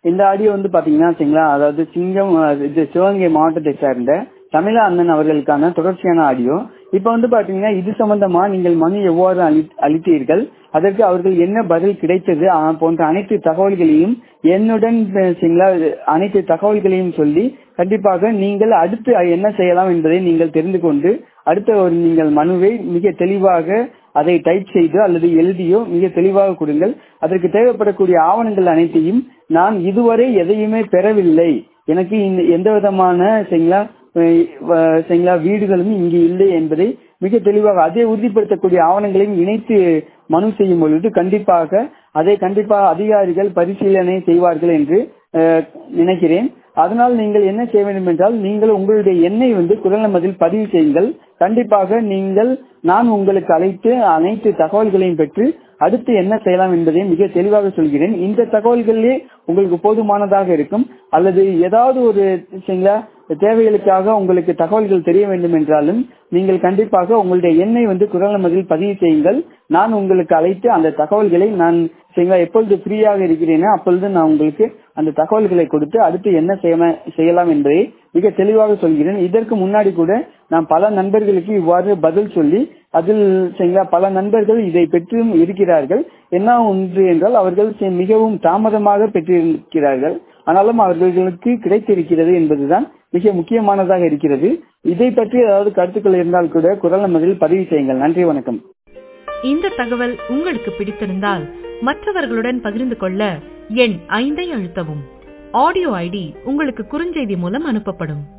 இந்த ஆடியோ வந்து பாத்தீங்கன்னா சரிங்களா அதாவது சிங்கம் அஹ், இது சிவகங்கை மாவட்டத்தை சேர்ந்த தமிழா அண்ணன் அவர்களுக்கான தொடர்ச்சியான ஆடியோ இப்ப வந்து பாத்தீங்கன்னா இது சம்பந்தமா நீங்கள் மனு எவ்வாறு அளி- அளித்தீர்கள் அதற்கு அவர்கள் என்ன பதில் கிடைத்தது ஆ, போன்ற அனைத்து தகவல்களையும் என்னுடன் அஹ், சரிங்களா அனைத்து தகவல்களையும் சொல்லி கண்டிப்பாக நீங்கள் அடுத்து என்ன செய்யலாம் என்பதை நீங்கள் தெரிந்து கொண்டு அடுத்த ஒரு நீங்கள் மனுவை மிக தெளிவாக அதை டைப் செய்து அல்லது எழுதியோ மிக தெளிவாக கொடுங்கள் அதற்கு தேவைப்படக்கூடிய ஆவணங்கள் அனைத்தையும் நான் இதுவரை எதையுமே பெறவில்லை எனக்கு இந்த எந்த விதமான சரிங்களா அஹ் வ- சரிங்களா வீடுகளும் இங்கு இல்லை என்பதை மிக தெளிவாக அதை உறுதிப்படுத்தக்கூடிய ஆவணங்களையும் இணைத்து மனு செய்யும் பொழுது கண்டிப்பாக அதை கண்டிப்பாக அதிகாரிகள் பரிசீலனை செய்வார்கள் என்று அஹ், நினைக்கிறேன் அதனால் நீங்கள் என்ன செய்ய வேண்டும் என்றால் நீங்கள் உங்களுடைய எண்ணை வந்து குரல் நமதில் பதிவு செய்யுங்கள் கண்டிப்பாக நீங்கள் நான் உங்களுக்கு அழைத்து அனைத்து தகவல்களையும் பெற்று அடுத்து என்ன செய்யலாம் என்பதை மிக தெளிவாக சொல்கிறேன் இந்த தகவல்களே உங்களுக்கு போதுமானதாக இருக்கும் அல்லது ஏதாவது ஒரு சரிங்களா தேவைகளுக்காக உங்களுக்கு தகவல்கள் தெரிய வேண்டும் என்றாலும் நீங்கள் கண்டிப்பாக உங்களுடைய எண்ணை வந்து குரல் நமதில் பதிவு செய்யுங்கள் நான் உங்களுக்கு அழைத்து அந்த தகவல்களை நான் சரிங்களா எப்பொழுது ஃப்ரீயாக இருக்கிறேனோ அப்பொழுது நான் உங்களுக்கு அந்த தகவல்களை கொடுத்து அடுத்து என்ன செய்யலாம் செய்யலாம் என்பதை மிக தெளிவாக சொல்கிறேன் இதற்கு முன்னாடி கூட நான் பல நண்பர்களுக்கு இவ்வாறு பதில் சொல்லி அதில் சரிங்களா பல நண்பர்கள் இதை பெற்றும் இருக்கிறார்கள் என்ன ஒன்று என்றால் அவர்கள் சி- மிகவும் தாமதமாக பெற்றிருக்கிறார்கள் ஆனாலும் அவர்களுக்கு கிடைத்திருக்கிறது என்பதுதான் மிக முக்கியமானதாக இருக்கிறது இதை பற்றி ஏதாவது கருத்துக்கள் இருந்தால் கூட குரல் நமதில் பதிவு செய்யுங்கள் நன்றி வணக்கம் இந்த தகவல் உங்களுக்கு பிடித்திருந்தால் மற்றவர்களுடன் பகிர்ந்து கொள்ள எண் ஐந்தை அழுத்தவும் ஆடியோ ஐடி உங்களுக்கு குறுஞ்செய்தி மூலம் அனுப்பப்படும்